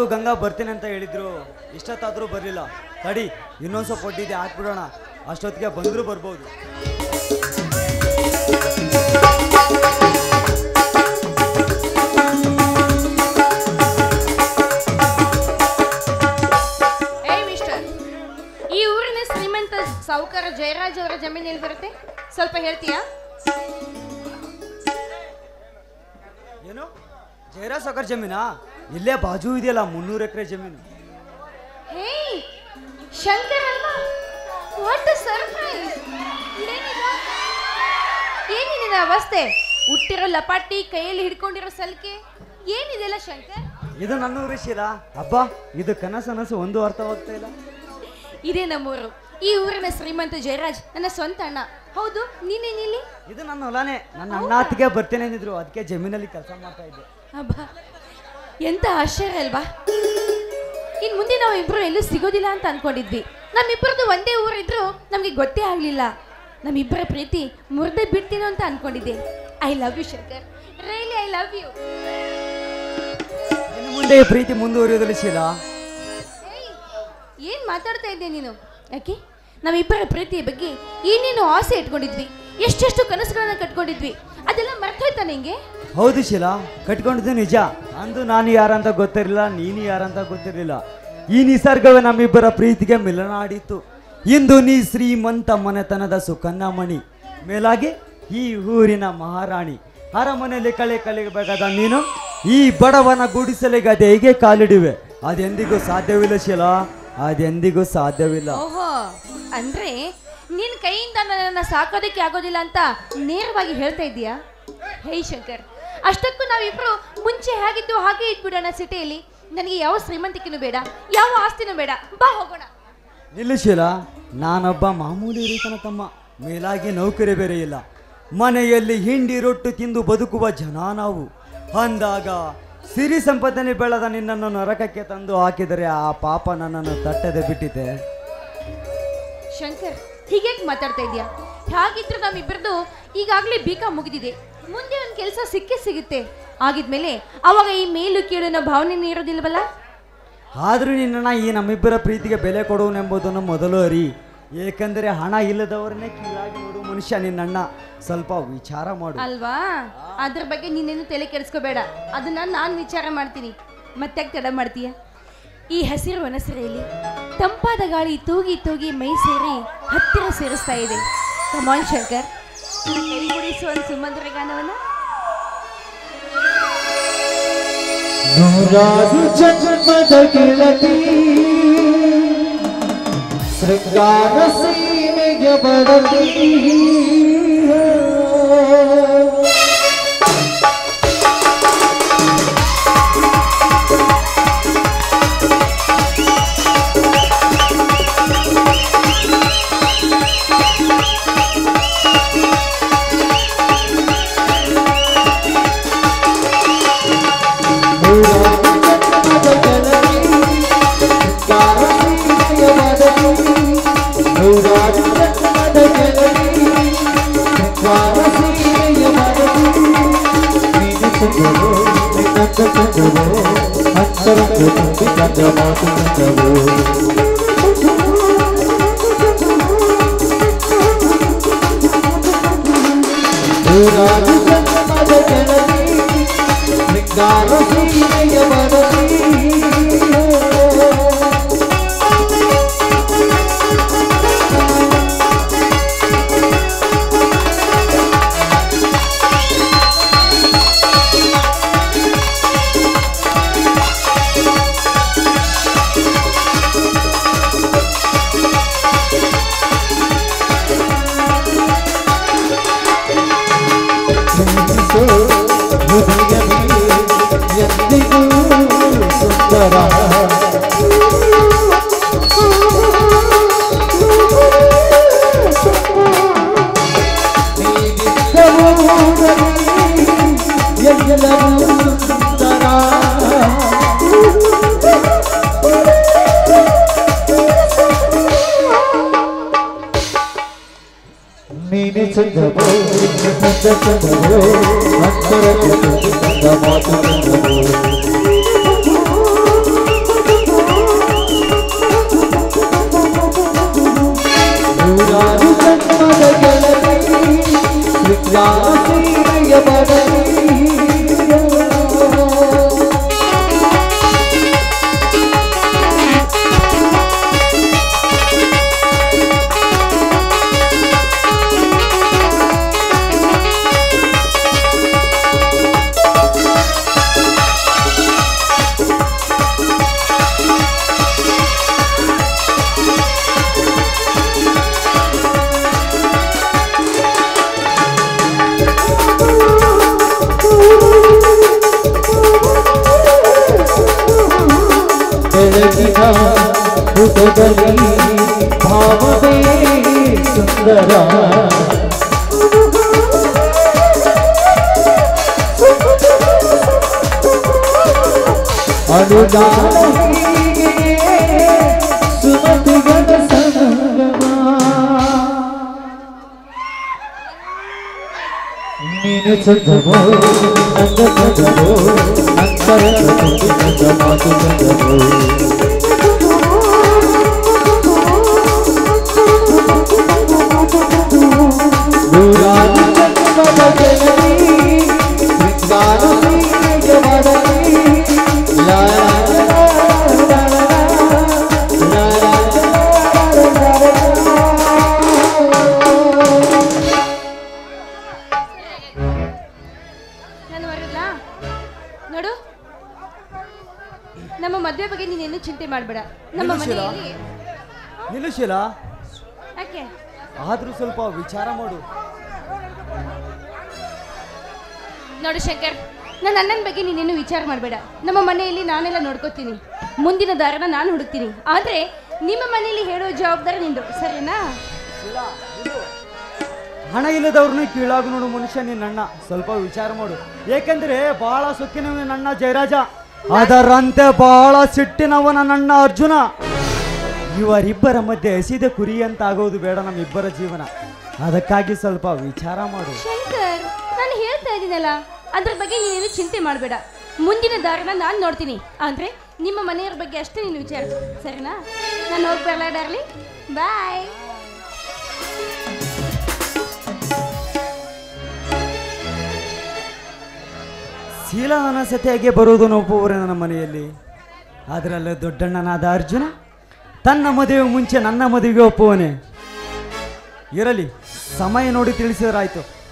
ಹಾಗೂ ಗಂಗಾ ಬರ್ತೀನಿ ಅಂತ ಹೇಳಿದ್ರು ಇಷ್ಟೊತ್ತಾದರೂ ಬರಲಿಲ್ಲ ತಡಿ ಇನ್ನೊಂದು ಸ್ವಲ್ಪ ಒಡ್ಡಿದೆ ಹಾಕ್ಬಿಡೋಣ ಅಷ್ಟೊತ್ತಿಗೆ ಬಂದರೂ ಬರ್ಬೋದು ಏಯ್ ಮಿಸ್ಟರ್ ಈ ಊರಿನ ಶ್ರೀಮಂತ ಸಾಹುಕಾರ ಜಯರಾಜ್ ಅವರ ಜಮೀನು ಎಲ್ಲಿ ಬರುತ್ತೆ ಸ್ವಲ್ಪ ಹೇಳ್ತೀಯಾ ಏನು ಜೈರಾ ಸಾಗರ್ ಜಮೀನಾ ಇಲ್ಲೇ ಬಾಜು ಇದೆಯಲ್ಲ ಮುನ್ನೂರು ಎಕರೆ ಜಮೀನು ಹೇ ಶಂಕರ್ ಅಲ್ವಾ ವಾಟ್ ಸರ್ಪ್ರೈಸ್ ಏನಿದು ಏನಿದೆ ಅವಸ್ಥೆ ಹುಟ್ಟಿರೋ ಲಪಾಟಿ ಕೈಯಲ್ಲಿ ಹಿಡ್ಕೊಂಡಿರೋ ಸಲ್ಕೆ ಏನಿದೆಲ್ಲ ಶಂಕರ್ ಇದು ನನ್ನ ಊರು ಶೀಲಾ ಅಬ್ಬ ಇದು ಕನಸನಸು ಒಂದು ಅರ್ಥವಾಗ್ತಾ ಇಲ್ಲ ಇದೇ ನಮ್ಮೂರು ಈ ಊರಿನ ಶ್ರೀಮಂತ ಜಯರಾಜ್ ನನ್ನ ಸ್ವಂತ ಅಣ್ಣ ಹೌದು ನೀನೇನಿಲ್ಲಿ ಇದು ನನ್ನ ಹೊಲನೇ ನನ್ನ ಅಣ್ಣಾತಿಗೆ ಬರ್ತೇನೆ ಅಂದಿದ್ರು ಅದಕ್ಕೆ ಜಮೀನಲ್ಲಿ ಕೆಲಸ ಮಾಡ್ತಾ ಇದ್ದೆ ಅಬ್ಬಾ ಎಂತ ಆಶ್ಚರ್ಯ ಅಲ್ವಾ ಇನ್ ಮುಂದೆ ನಾವು ಇಬ್ರು ಎಲ್ಲೂ ಸಿಗೋದಿಲ್ಲ ಅಂತ ಅನ್ಕೊಂಡಿದ್ವಿ ನಮ್ಮಿಬ್ಬರದು ಒಂದೇ ಊರಿದ್ರು ನಮಗೆ ಗೊತ್ತೇ ಆಗ್ಲಿಲ್ಲ ನಮ್ಮಿಬ್ಬರ ಪ್ರೀತಿ ಮುರ್ದೆ ಬಿಡ್ತೀನೋ ಅಂತ ಅನ್ಕೊಂಡಿದ್ದೆ I love you Shankar really I love you ಇನ್ನು ಮುಂದೆ ಈ ಪ್ರೀತಿ ಮುಂದುವರಿಯೋದಿಲ್ಲ ಶೀಲಾ ಏನ್ ಮಾತಾಡ್ತಾ ಇದ್ದೆ ನೀನು ಯಾಕೆ ನಮ್ಮಿಬ್ಬರ ಪ್ರೀತಿಯ ಬಗ್ಗೆ ಏನೇನು ಆಸೆ ಇಟ್ಕೊಂಡಿದ್ವಿ ಎಷ್ಟೆಷ್ಟು ಕನಸುಗಳನ್ನ ಕಟ್ಕೊಂಡಿದ್ವಿ ಅದೆಲ್ಲ ಮರ್ತೋಯ್ತಾ ನಿಂಗೆ ಹೌದು ಶೀಲಾ ಕಟ್ಕೊಂಡಿದ್ದು ನಿಜ ಅಂದು ನಾನು ಯಾರಂತ ಗೊತ್ತಿರಲಿಲ್ಲ ನೀನು ಯಾರಂತ ಗೊತ್ತಿರಲಿಲ್ಲ ಈ ನಿಸರ್ಗವೇ ನಮ್ಮಿಬ್ಬರ ಪ್ರೀತಿಗೆ ಮಿಲನ ಆಡಿತ್ತು ಇಂದು ನೀ ಶ್ರೀಮಂತ ಮನೆತನದ ಸುಕನ್ಯಾಮಣಿ ಮೇಲಾಗಿ ಈ ಊರಿನ ಮಹಾರಾಣಿ ಅರಮನೆಯಲ್ಲಿ ಕಳೆ ಕಲಿಬೇಕಾದ ನೀನು ಈ ಬಡವನ ಗುಡಿಸಲಿಗೆ ಅದು ಹೇಗೆ ಕಾಲಿಡುವೆ ಅದೆಂದಿಗೂ ಸಾಧ್ಯವಿಲ್ಲ ಶೀಲಾ ಅದೆಂದಿಗೂ ಸಾಧ್ಯವಿಲ್ಲ ಓಹೋ ಅಂದ್ರೆ ನಿನ್ ಕೈಯಿಂದ ನನ್ನನ್ನ ಸಾಕೋದಕ್ಕೆ ಆಗೋದಿಲ್ಲ ಅಂತ ನೇರವಾಗಿ ಹೇಳ್ತಾ ಇದೀಯಾ ಹೇ ಶಂಕರ್ ಅಷ್ಟಕ್ಕೂ ನಾವಿಬ್ರು ಮುಂಚೆ ಹೇಗಿದ್ದು ಹಾಗೆ ಇದ್ಬಿಡೋಣ ಸಿಟಿಯಲ್ಲಿ ನನಗೆ ಯಾವ ಶ್ರೀಮಂತಿಕೆನೂ ಬೇಡ ಯಾವ ಆಸ್ತಿನೂ ಬೇಡ ಬಾ ಹೋಗೋಣ ನಿಲ್ಲಿಶೀಲ ನಾನೊಬ್ಬ ಮಾಮೂಲಿ ರೀತನ ತಮ್ಮ ಮೇಲಾಗಿ ನೌಕರಿ ಬೇರೆ ಇಲ್ಲ ಮನೆಯಲ್ಲಿ ಹಿಂಡಿ ರೊಟ್ಟು ತಿಂದು ಬದುಕುವ ಜನ ನಾವು ಅಂದಾಗ ಸಿರಿ ಸಂಪತ್ತಲ್ಲಿ ಬೆಳೆದ ನಿನ್ನನ್ನು ನರಕಕ್ಕೆ ತಂದು ಹಾಕಿದರೆ ಆ ಪಾಪ ನನ್ನನ್ನು ತಟ್ಟದೆ ಬಿಟ್ಟಿದೆ ಶಂಕರ್ ಹೀಗೆ ಮಾತಾಡ್ತಾ ಇದೀಯಾ ಹೇಗಿದ್ರು ನಮ್ಮಿಬ್ಬರದು ಈಗಾಗಲೇ ಬೀಕ ಮುಗಿದಿದೆ ಮುಂದೆ ಒಂದು ಕೆಲಸ ಸಿಕ್ಕೇ ಸಿಗುತ್ತೆ ಆಗಿದ್ಮೇಲೆ ಅವಾಗ ಈ ಮೇಲು ಕೀಳಿನ ಭಾವನೆ ಇರೋದಿಲ್ವಲ್ಲ ಆದರೂ ನಿನ್ನನ್ನು ಈ ನಮ್ಮಿಬ್ಬರ ಪ್ರೀತಿಗೆ ಬೆಲೆ ಕೊಡುವನೆಂಬುದನ್ನು ಮೊದಲು ಅರಿ ಏಕೆಂದರೆ ಹಣ ಇಲ್ಲದವರನ್ನೇ ಕೀಳಾಗಿ ನೋಡುವ ಮನುಷ್ಯ ನಿನ್ನಣ್ಣ ಸ್ವಲ್ಪ ವಿಚಾರ ಮಾಡು ಅಲ್ವಾ ಅದ್ರ ಬಗ್ಗೆ ನೀನೇನು ತಲೆ ಕೆಡಿಸ್ಕೋಬೇಡ ಅದನ್ನ ನಾನು ವಿಚಾರ ಮಾಡ್ತೀನಿ ಮತ್ತೆ ತಡ ಮಾಡ್ತೀಯ ಈ ಹಸಿರು ವನಸರೆಯಲ್ಲಿ ತಂಪಾದ ಗಾಳಿ ತೂಗಿ ತೂಗಿ ಮೈ ಸೇರಿ ಹತ್ತಿರ ಸೇರಿಸ್ತಾ ಇದೆ ಕಮಾನ್ ಶಂಕರ್ ನನ್ನ ಕೈ ಗುಡಿಸುವ ಒಂದು ಸುಮಧುರ ಗಾನವನ್ನ ನೂರಾರು ಜನ್ಮದ ಗೆಳತಿ ಶೃಂಗಾರ ಸೀಮೆಗೆ ಬಡತಿ ನೂರಾರು ಜನ್ಮದ ಗೆಳತಿ ಶೃಂಗಾರ ಸೀಮೆಗೆ ಬಡತಿ ನೂರಾರು ಜನ್ಮದ ಗೆಳತಿ ಶೃಂಗಾರ ಸೀಮೆಗೆ ಬಡತಿ ನೀನು ಚಂದವೋ ನಿನ್ನಂತ ಚಂದವೋ ಅಂತರಂಗ ತುಂಬಿ ಕಂಡ ಮಾತು ಚಂದವೋ ನೂರಾರು ಜನ್ಮದ ಗೆಳತಿ ಶೃಂಗಾರ ಸೀಮೆಯ ಬಡತಿ ಎಂದಿಗೂ ಸುಂದರ ಎಲ್ಲವೂ ಸುಂದರ ನೀನೆ ಚಂದವೋ ಚಂದ ಚಂದವೋ ಅಂತರ ಚಂದ ಮಾತು ಚಂದವೋ ಮನದಲ್ಲಿ ಭಾವವೇ ಸುಂದರ ಅನುದಾನ ಹೀಗೆ ಸುಮತಿಗಳ ಸಂಗಮ ನೀನು ಚಂದವೋ ನಂದ ಚಂದವೋ ಅಂತರ ಚಂದ ಮಾತು ಚಂದವೋ ನೂರಾರು ಜನ್ಮದ ಜನನಿ ಶೃಂಗಾರ ಬೀಜವದನಿ ಲಾ ಲಾ ಲಾ ಲಾ ಲಾ ಲಾ ಲಾ ನಾನು ಬರಲ್ಲ ನೋಡು ನಮ್ಮ ಮದುವೆ ಬಗ್ಗೆ ನೀನೇನು ಚಿಂತೆ ಮಾಡಬೇಡ ನಮ್ಮ ಏನು ಶೀಲಾ? ಮನೆಯಲ್ಲಿ ನಿಲ್ಲಿಸಿಲ್ಲ ಯಾಕೆ ಆದ್ರೂ ಸ್ವಲ್ಪ ವಿಚಾರ ಮಾಡು ನೋಡು ಶಂಕರ್ ನನ್ನ ಅಣ್ಣನ ಬಗ್ಗೆ ನೀನೇನು ವಿಚಾರ ಮಾಡಬೇಡ ನಮ್ಮ ಮನೆಯಲ್ಲಿ ನಾನೆಲ್ಲ ನೋಡ್ಕೋತೀನಿ ಮುಂದಿನ ದಾರನ ನಾನು ಹುಡುಕ್ತೀನಿ ಆದ್ರೆ ನಿಮ್ಮ ಮನೆಯಲ್ಲಿ ಹೇಳೋ ಜವಾಬ್ದಾರಿ ನಿಂದು ಸರಿನಾ ಹಣ ಇಲ್ಲದವ್ರನ್ನ ಕೀಳಾಗು ನೋಡು ಮನುಷ್ಯ ನಿನ್ನ ಅಣ್ಣ ಸ್ವಲ್ಪ ವಿಚಾರ ಮಾಡು ಏಕೆಂದ್ರೆ ಬಹಳ ಸೊಕ್ಕಿನವ ನನ್ನ ಜಯರಾಜ ಅದರಂತೆ ಬಹಳ ಸಿಟ್ಟಿನವ ನನ್ನ ಅಣ್ಣ ಅರ್ಜುನ ಇವರಿಬ್ಬರ ಮಧ್ಯೆ ಹಸಿದ ಕುರಿ ಅಂತ ಆಗೋದು ಬೇಡ ನಮ್ಮಿಬ್ಬರ ಜೀವನ ಅದಕ್ಕಾಗಿ ಸ್ವಲ್ಪ ವಿಚಾರ ಮಾಡು ಶಂಕರ್ ನಾನು ಹೇಳ್ತಾ ಇದ್ದೀನಲ್ಲ ಅದ್ರ ಬಗ್ಗೆ ನೀನೇನು ಚಿಂತೆ ಮಾಡಬೇಡ ಮುಂದಿನ ದಾರಿನ ನಾನು ನೋಡ್ತೀನಿ ಅಂದ್ರೆ ನಿಮ್ಮ ಮನೆಯವ್ರ ಬಗ್ಗೆ ಅಷ್ಟೇ ನೀನು ವಿಚಾರ ಸರಿನಾ ನಾನು ಹೋಗ್ಬರಲ್ಲ ಡಾರ್ಲಿ ಬಾಯ್ ಶೀಲ ನನ್ನ ಸತಿಯಾಗಿ ಬರುವುದು ಒಪ್ಪುವರೆ ನನ್ನ ಮನೆಯಲ್ಲಿ ಅದರಲ್ಲೂ ದೊಡ್ಡಣ್ಣನಾದ ಅರ್ಜುನ ತನ್ನ ಮದುವೆ ಮುಂಚೆ ನನ್ನ ಮದುವೆಗೆ ಒಪ್ಪುವನೆ ಇರಲಿ ಸಮಯ ನೋಡಿ ತಿಳಿಸಿದ್ರಾಯ್ತು